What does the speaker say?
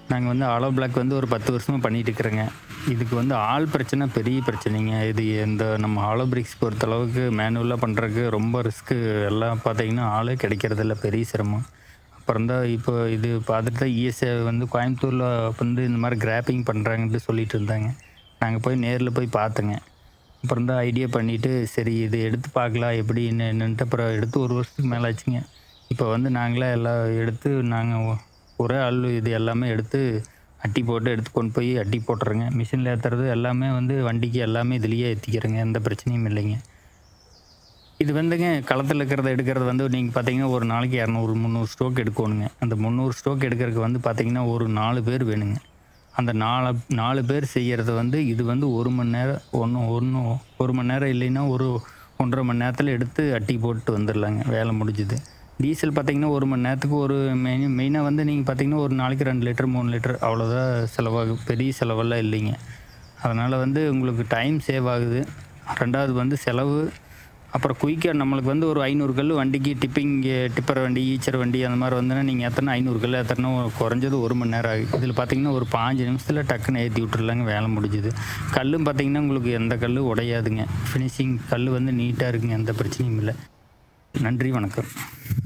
நாங்கள் வந்து hollow block வந்து ஒரு பத்து வருஷமாக பண்ணிட்டு இருக்கிறேங்க இதுக்கு வந்து ஆள் பிரச்சனை பெரிய பிரச்சனைங்க இது இந்த நம்ம ஆலோ பிரிக்ஸ் பொறுத்தளவுக்கு மேனுவலாக பண்ணுறதுக்கு ரொம்ப ரிஸ்க்கு எல்லாம் பார்த்தீங்கன்னா ஆளே கிடைக்கிறதில்ல பெரிய சிரமம் அப்புறம் தான் இப்போ இது பார்த்துட்டு தான் இஎஸ்ஏ வந்து கோயம்புத்தூரில் வந்து இந்த மாதிரி கிராப்பிங் பண்ணுறாங்கன்ட்டு சொல்லிட்டு இருந்தாங்க நாங்கள் போய் நேரில் போய் பார்த்தோங்க அப்புறம் தான் ஐடியா பண்ணிவிட்டு சரி இது எடுத்து பார்க்கலாம் எப்படி என்ன என்னன்ட்டு அப்புறம் எடுத்து ஒரு வருஷத்துக்கு மேலே ஆச்சுங்க இப்போ வந்து நாங்களே எல்லாம் எடுத்து நாங்கள் ஒரே ஆள் இது எல்லாமே எடுத்து அட்டி போட்டு எடுத்து கொண்டு போய் அட்டி போட்டுறோங்க மிஷினில் ஏற்றுறது எல்லாமே வந்து வண்டிக்கு எல்லாமே இதுலேயே ஏற்றிக்கிறோங்க எந்த பிரச்சனையும் இல்லைங்க இது வந்துங்க களத்தில் இருக்கிறத எடுக்கிறது வந்து நீங்கள் பார்த்தீங்கன்னா ஒரு நாளைக்கு இரநூறு முந்நூறு ஸ்ட்ரோக் எடுக்கணுங்க அந்த முந்நூறு ஸ்ட்ரோக் எடுக்கிறதுக்கு வந்து பார்த்தீங்கன்னா ஒரு நாலு பேர் வேணுங்க அந்த நாலு நாலு பேர் செய்கிறது வந்து இது வந்து ஒரு மணி நேரம் ஒன்று ஒன்று ஒரு மணி நேரம் இல்லைன்னா ஒரு ஒன்றரை மணி நேரத்தில் எடுத்து அட்டி போட்டு வந்துடலாங்க வேலை முடிஞ்சுது டீசல் பார்த்தீங்கன்னா ஒரு மணி நேரத்துக்கு ஒரு மெயின் மெயினாக வந்து நீங்கள் பார்த்தீங்கன்னா ஒரு நாளைக்கு ரெண்டு லிட்டர் மூணு லிட்டர் அவ்வளோதான் செலவாகும் பெரிய செலவெல்லாம் இல்லைங்க அதனால் வந்து உங்களுக்கு டைம் சேவ் ஆகுது ரெண்டாவது வந்து செலவு அப்புறம் குயிக்காக நம்மளுக்கு வந்து ஒரு ஐநூறு கல் வண்டிக்கு டிப்பிங் டிப்பர் வண்டி ஈச்சர் வண்டி அந்த மாதிரி வந்துன்னா நீங்கள் எத்தனை ஐநூறு கல் எத்தனை குறைஞ்சது ஒரு மணி நேரம் ஆகும் இதில் பார்த்தீங்கன்னா ஒரு பாஞ்சு நிமிஷத்தில் டக்குன்னு ஏற்றி விட்டுறலாங்க வேலை முடிஞ்சுது கல்லும் பார்த்தீங்கன்னா உங்களுக்கு எந்த கல் உடையாதுங்க ஃபினிஷிங் கல் வந்து நீட்டாக இருக்குங்க எந்த பிரச்சனையும் இல்லை நன்றி வணக்கம்